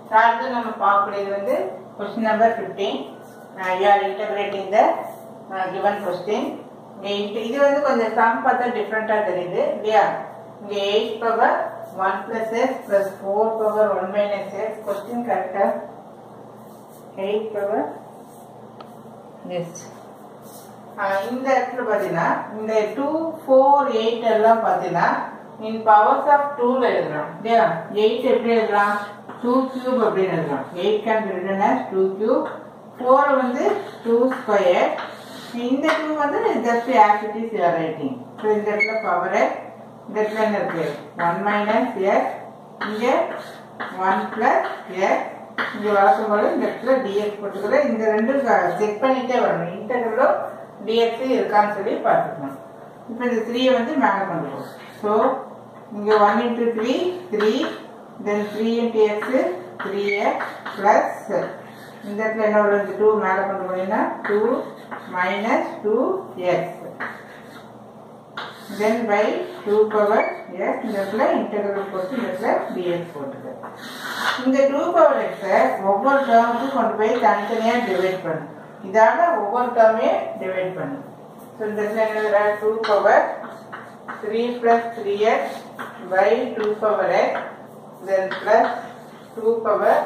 அடுத்து நம்ம பார்க்கக்கூடியது வந்து question number fifteen you are integrating the given question இது வந்து கொஞ்சம் சம் பார்த்தா டிஃப்ரெண்ட்டாக தெரியுது இல்லையா இங்கே eight power one plus s plus four power one minus s question கரெக்டாக எயிட் பவர் எஸ் இந்த இடத்துல பார்த்தீங்கன்னா இந்த டூ ஃபோர் எயிட் எல்லாம் பார்த்தீங்கன்னா இன் பவர்ஸ் ஆஃப் டூல எழுதலாம் இல்லையா எயிட் எப்படி எழுதலாம் டூ கியூப் அப்படின்னு எழுதலாம் eight can be written as two cube four வந்து டூ ஸ்கொயர் இந்த டூ வந்து just as it is your writing so இந்த இடத்துல பவர் இந்த இடத்துல என்ன இருக்கு ஒன் மைனஸ் எஸ் இங்கே ஒன் பிளஸ் எஸ் இங்கே வளர்க்கும் போது இந்த இடத்துல டிஎக்ஸ் போட்டுக்கிறேன் இந்த ரெண்டும் செக் பண்ணிட்டே வரணும் இன்டர்வலும் டிஎக்ஸ் இருக்கான்னு சொல்லி பார்த்துக்கணும் இப்போ இந்த த்ரீயை வந்து மேலே கொண்டு போகும் ஸோ இங்கே one into three three then three into x three x plus இந்த இடத்துல என்ன வரும் டூ மேலே கொண்டு போனீங்கன்னா two minus two x then by two power x இந்த இடத்துல இன்டெகிரல் போட்டு இந்த இடத்துல டிஎக்ஸ் போட்டுக்க இந்த டூ பவர் எக்ஸை ஒவ்வொரு டேர்முக்கும் கொண்டு போய் தனித்தனியாக டிவைட் பண்ணு இதால ஒவ்வொரு டேர்மையும் டிவைட் பண்ணு ஸோ இந்த இடத்துல என்ன two power three plus three x by two power x then plus two power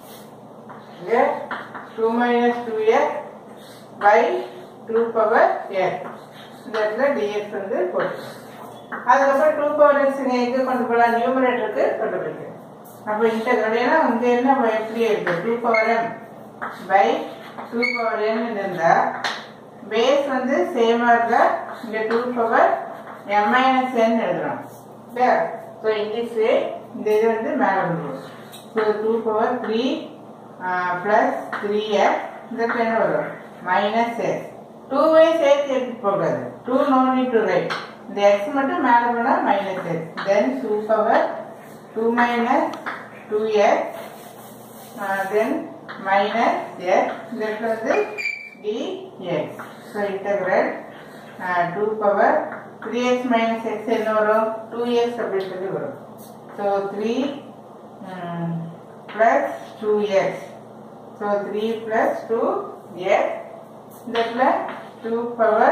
two minus two x by two power x இந்த இடத்துல டிஎக்ஸ் வந்து போட்டு அதுக்கப்புறம் டூ பவர் எக்ஸ் எங்கே கொண்டு போகலாம் நியூமரேட்டருக்கு கொண்டு போய்க்கு அப்போ இன்டர்கிரல் ஏன்னா இங்கே என்ன எப்படி இருக்கு two power m by two power n இருந்தா பேஸ் வந்து சேமா இருக்கா இங்க two power m minus n எழுதுறோம் இல்லையா ஸோ இங்கிலீஷ் இந்த இது வந்து மேலே வந்துடும் so two power three plus three x இந்த இடத்துல என்ன வரும் மைனஸ் எக்ஸ் டூவை சேர்த்து எடுத்து போகாது two no need to write இந்த எக்ஸ் மட்டும் மேலே போனால் minus x then two power two minus two x then minus x that was the dx so integral uh, 2 power 3x minus x என்ன வரும் 2x அப்படின்னு சொல்லி வரும் so 3 um, plus 2x so 3 plus 2x that 2 power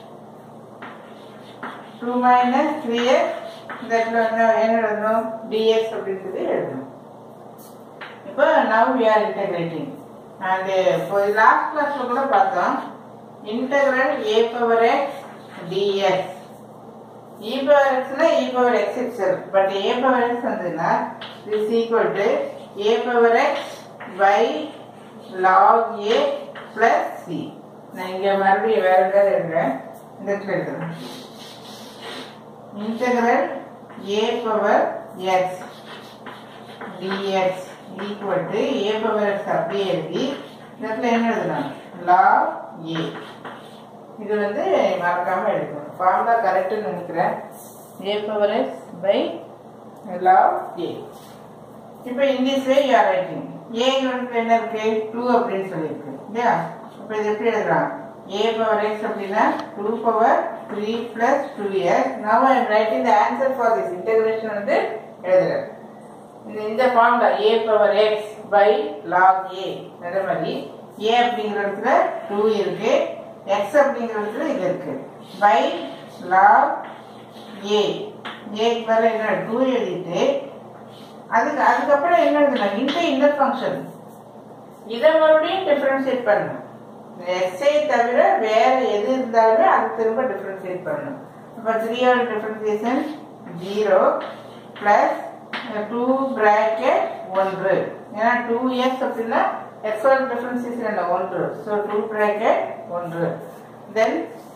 2 minus 3x that என்ன எழுதணும் dx அப்படின்னு சொல்லி எழுதணும் இப்போ now we are integrating and இப்போ லாஸ்ட் கிளாஸ்ல கூட பார்த்தோம் integral a power x dx e power எக்ஸ்னா e power x itself but a power x வந்ததுன்னா is equal to a power x by log a plus c நான் இங்கே மறுபடியும் வேற எதாவது எழுதுறேன் இந்த இடத்துல எழுதுறேன் integral a power x dx equal to a power x அப்படியே எழுதி இந்த இடத்துல என்ன எழுதலாம் லா ஏ இது வந்து மறக்காம எழுதணும் ஃபார்முலா கரெக்டுன்னு நினைக்கிறேன் a power x by log a இப்போ English way you are writing a யூனிட்ல என்ன இருக்கு டூ அப்படின்னு சொல்லியிருக்கு இல்லையா இப்போ இது எப்படி எழுதலாம் ஏ பவர் எக்ஸ் அப்படின்னா two power three plus two x now I am writing the answer for this integration வந்து எழுதுறேன் இந்த formula a power x by log a அதே மாதிரி ஏ அப்படிங்கிற இடத்துல டூ இருக்கு எக்ஸ் அப்படிங்கிற இடத்துல இது இருக்கு பை லாக் ஏ ஏக்கு பதில் என்ன டூ எழுதிட்டு அதுக்கு அதுக்கப்புறம் என்ன எழுதலாம் இந்த இன்னர் ஃபங்க்ஷன் இதை மறுபடியும் டிஃபரன்ஷியேட் பண்ணணும் எக்ஸை தவிர வேற எது இருந்தாலுமே அது திரும்ப டிஃபரன்ஷியேட் பண்ணணும் அப்போ த்ரீயோட differentiation zero plus two bracket ஒன்று ஏன்னா டூ எக்ஸ் அப்படின்னா எக்ஸோட டிஃபரன்சியேஷன் என்ன ஒன்று ஸோ டூ பிராக்கெட் ஒன்று தென்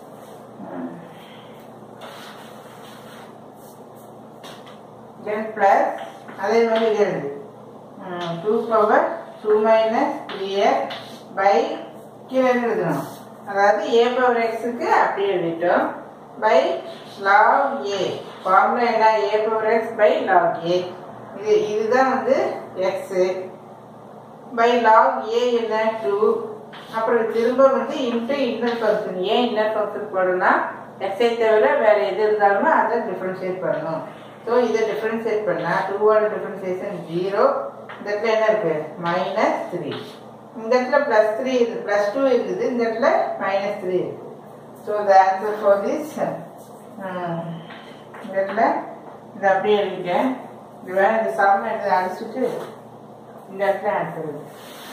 தென் பிளஸ் அதே மாதிரி இது எழுது two power two minus three x by கீழே எழுதணும் அதாவது ஏ பவர் எக்ஸுக்கு அப்படியே எழுதிட்டோம் பை லாக் ஏ ஃபார்முலா என்ன a power x by log a இது இதுதான் வந்து எக்ஸு பை லாக் ஏ என்ன டூ அப்புறம் திரும்ப வந்து இன்ட்டு இன்னர் ஃபங்க்ஷன் ஏன் இன்னர் ஃபங்க்ஷன் போடணும்னா எக்ஸை தவிர வேற எது இருந்தாலுமே அதை டிஃபரன்ஷியேட் பண்ணணும் ஸோ இதை டிஃபரன்ஷியேட் பண்ணால் டூவோட டிஃபரன்ஷியேஷன் ஜீரோ இந்த இடத்துல என்ன இருக்கு மைனஸ் த்ரீ இந்த இடத்துல ப்ளஸ் த்ரீ இருக்கு ப்ளஸ் டூ இருக்குது இந்த இடத்துல மைனஸ் த்ரீ இருக்கு so the answer for this இந்த இடத்துல இது அப்படியே எழுதிட்டேன் இது வேணும் இந்த சம் எடுத்து அடிச்சுட்டு இந்த இடத்துல ஆன்சர் இருக்கு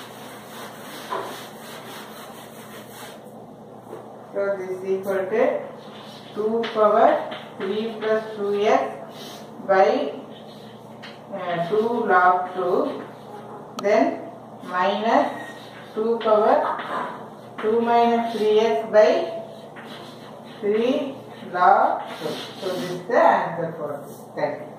So this is equal to 2 power 3 plus 2x by uh, 2 log 2 then minus 2 power 2 minus 3x by 3 log 2. So this is the answer for this. Thank you.